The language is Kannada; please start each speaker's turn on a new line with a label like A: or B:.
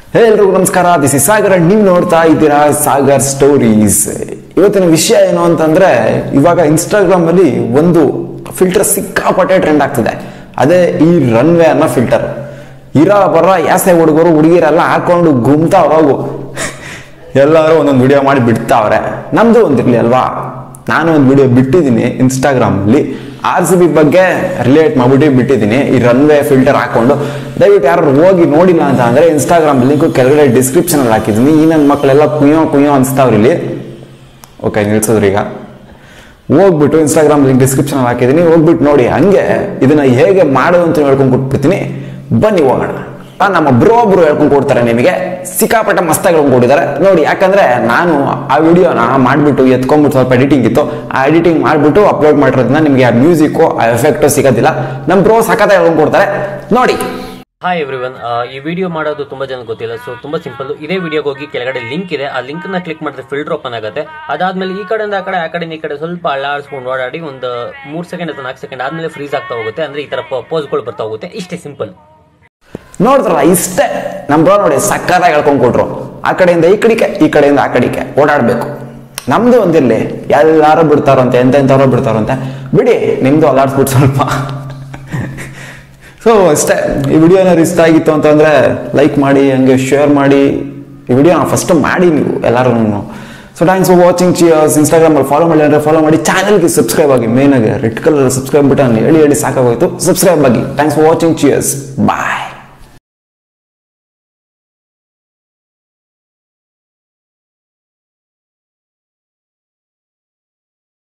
A: ಹೇ ಎಲ್ರಿಗೂ ನಮಸ್ಕಾರ ದಿಸ್ ಇಸ್ ಸಾಗರ್ and ನೀವು ನೋಡ್ತಾ ಇದ್ದೀರಾ ಸಾಗರ್ ಸ್ಟೋರೀಸ್ ಇವತ್ತಿನ ವಿಷಯ ಏನು ಅಂತಂದ್ರೆ ಇವಾಗ ಇನ್ಸ್ಟಾಗ್ರಾಮ್ ಅಲ್ಲಿ ಒಂದು ಫಿಲ್ಟರ್ ಸಿಕ್ಕಾಪಟ್ಟೆ ಟ್ರೆಂಡ್ ಆಗ್ತಿದೆ ಅದೇ ಈ ರನ್ವೇ ಅನ್ನೋ ಫಿಲ್ಟರ್ ಇರ ಬರ ಯಾಸೆ ಹುಡುಗರು ಹುಡುಗಿರೆಲ್ಲ ಹಾಕೊಂಡು ಗುಮ್ತಾ ಹೋಗು ಎಲ್ಲರೂ ಒಂದೊಂದು ವಿಡಿಯೋ ಮಾಡಿ ಬಿಡ್ತಾವ್ರೆ ನಮ್ದು ಒಂದಿರ್ಲಿ ಅಲ್ವಾ ನಾನು ಒಂದು ವಿಡಿಯೋ ಬಿಟ್ಟಿದ್ದೀನಿ ಇನ್ಸ್ಟಾಗ್ರಾಮಲ್ಲಿ ಆರ್ ಸಿ ಬಿ ಬಗ್ಗೆ ರಿಲೇಟ್ ಮಾಡ್ಬಿಟ್ಟು ಬಿಟ್ಟಿದ್ದೀನಿ ಈ ರನ್ವೇ ಫಿಲ್ಟರ್ ಹಾಕೊಂಡು ದಯವಿಟ್ಟು ಯಾರು ಹೋಗಿ ನೋಡಿಲ್ಲ ಅಂತ ಅಂದ್ರೆ ಇನ್ಸ್ಟಾಗ್ರಾಮ್ ಲಿಂಕು ಕೆಳಗಡೆ ಡಿಸ್ಕ್ರಿಪ್ಷನ್ ಅಲ್ಲಿ ಹಾಕಿದ್ದೀನಿ ಈ ನನ್ನ ಮಕ್ಕಳೆಲ್ಲ ಕುಯ್ಯೋ ಕುಯ್ಯೋ ಅನ್ಸ್ತಾವ್ರಿ ಇಲ್ಲಿ ಓಕೆ ನಿಲ್ಸಿದ್ರಿ ಈಗ ಹೋಗ್ಬಿಟ್ಟು ಇನ್ಸ್ಟಾಗ್ರಾಮ್ ಲಿಂಕ್ ಡಿಸ್ಕ್ರಿಪ್ಷನ್ ಹಾಕಿದ್ದೀನಿ ಹೋಗ್ಬಿಟ್ಟು ನೋಡಿ ಹಂಗೆ ಇದನ್ನ ಹೇಗೆ ಮಾಡೋದು ಅಂತ ಹೇಳ್ಕೊಂಡು ಕೊಟ್ಬಿಡ್ತೀನಿ ಬನ್ನಿ ಹೋಗೋಣ ಆ, ನಮ್ಮ ಬ್ರೋ ಒಬ್ರು ಹೇಳ್ಕೊಂಡು ಕೊಡ್ತಾರೆ ನಿಮಗೆ ಸಿಕ್ಕಾಪಟ್ಟೆ ಮಸ್ತಾಗಿ ಹೇಳ್ಕೊಂಡು ಕೊಟ್ಟಿದ್ದಾರೆ ನೋಡಿ ಯಾಕಂದ್ರೆ ನಾನು ಆ ವಿಡಿಯೋನ ಮಾಡಿಬಿಟ್ಟು ಎತ್ಕೊಂಡ್ಬಿಟ್ಟು ಸ್ವಲ್ಪ ಎಡಿಟಿಂಗ್ ಇತ್ತು ಆ ಎಡಿಟಿಂಗ್ ಮಾಡಿಬಿಟ್ಟು ಅಪ್ಲೋಡ್ ಮಾಡಿರೋದ್ರಿಂದ ನಿಮಗೆ ಆ ಮ್ಯೂಸಿಕ್ಕು ಆ ಎಫೆಕ್ಟು ಸಿಗೋದಿಲ್ಲ ನಮ್ಮ ಬ್ರೋ ಸಖತ್ ಹೇಳ್ಕೊಂಡು ಕೊಡ್ತಾರೆ ನೋಡಿ
B: ಹಾಯ್ ಎವ್ರಿವನ್ ಈ ವಿಡಿಯೋ ಮಾಡೋದು ತುಂಬಾ ಜನ ಗೊತ್ತಿಲ್ಲ ಸೊ ತುಂಬಾ ಸಿಂಪಲ್ ಇದೇ ವಿಡಿಯೋಗೆ ಹೋಗಿ ಕೆಳಗಡೆ ಲಿಂಕ್ ಇದೆ ಆ ಲಿಂಕ್ ನ ಕ್ಲಿಕ್ ಮಾಡಿದ್ರೆ ಫಿಲ್ಟರ್ ಓಪನ್ ಆಗುತ್ತೆ ಅದಾದ್ಮೇಲೆ ಈ ಕಡೆಯಿಂದ ಆ ಕಡೆ ಆ ಕಡೆ ಈ ಕಡೆ ಸ್ವಲ್ಪ ಅಳ್ಳಾಡಿಸ್ಕೊಂಡು ಓಡಾಡಿ ಒಂದು ಮೂರ್ ಸೆಕೆಂಡ್ ಅಥವಾ ನಾಲ್ಕು ಸೆಕೆಂಡ್ ಆದ್ಮೇಲೆ ಫ್ರೀಸ್ ಆಗ್ತಾ ಹೋಗುತ್ತೆ ಅಂದ್ರೆ ಈ ತರ ಪೋಸ್ಗಳು ಬರ್ತಾ ಹೋಗುತ್ತೆ ಇಷ್ಟೇ ಸಿಂಪಲ್
A: ನೋಡ್ತಾರಲ್ಲ ಇಷ್ಟೇ ನಮ್ಮ ಬ್ರೋ ನೋಡಿ ಸಕ್ಕತ್ತಾಗಿ ಹೇಳ್ಕೊಂಡು ಕೊಟ್ರು ಆ ಕಡೆಯಿಂದ ಈ ಕಡೆಗೆ ಈ ಕಡೆಯಿಂದ ಆ ಕಡೆಗೆ ಓಡಾಡಬೇಕು ನಮ್ದು ಒಂದಿರ್ಲಿ ಎಲ್ಲಾರು ಬಿಡ್ತಾರಂತೆ ಎಂತೆಂಥವ್ರು ಬಿಡ್ತಾರಂತೆ ಬಿಡಿ ನಿಮ್ದು ಅಲ್ಲಾಡ್ಸ್ಬಿಟ್ಟು ಸ್ವಲ್ಪ ಸೊ ಅಷ್ಟೇ ಈ ವಿಡಿಯೋ ಏನಾದ್ರು ಇಷ್ಟ ಆಗಿತ್ತು ಅಂತಂದ್ರೆ ಲೈಕ್ ಮಾಡಿ ಹಂಗೆ ಶೇರ್ ಮಾಡಿ ಈ ವಿಡಿಯೋ ಫಸ್ಟ್ ಮಾಡಿ ನೀವು ಎಲ್ಲರೂ so thanks for watching cheers ಇನ್ಸ್ಟಾಗ್ರಾಮಲ್ಲಿ ಫಾಲೋ ಮಾಡಿ ಅಂದರೆ ಫಾಲೋ ಮಾಡಿ ಚಾನಲ್ಗೆ ಸಬ್ಸ್ಕ್ರೈಬ್ ಆಗಿ ಮೇನ್ ಆಗಿ ರೆಡ್ ಕಲರ್ ಸಬ್ಸ್ಕ್ರೈಬ್ ಬಟನ್ ಹೇಳಿ ಹೇಳಿ ಸಾಕಾಗೋಯ್ತು ಸಬ್ಸ್ಕ್ರೈಬ್ ಆಗಿ thanks for watching cheers bye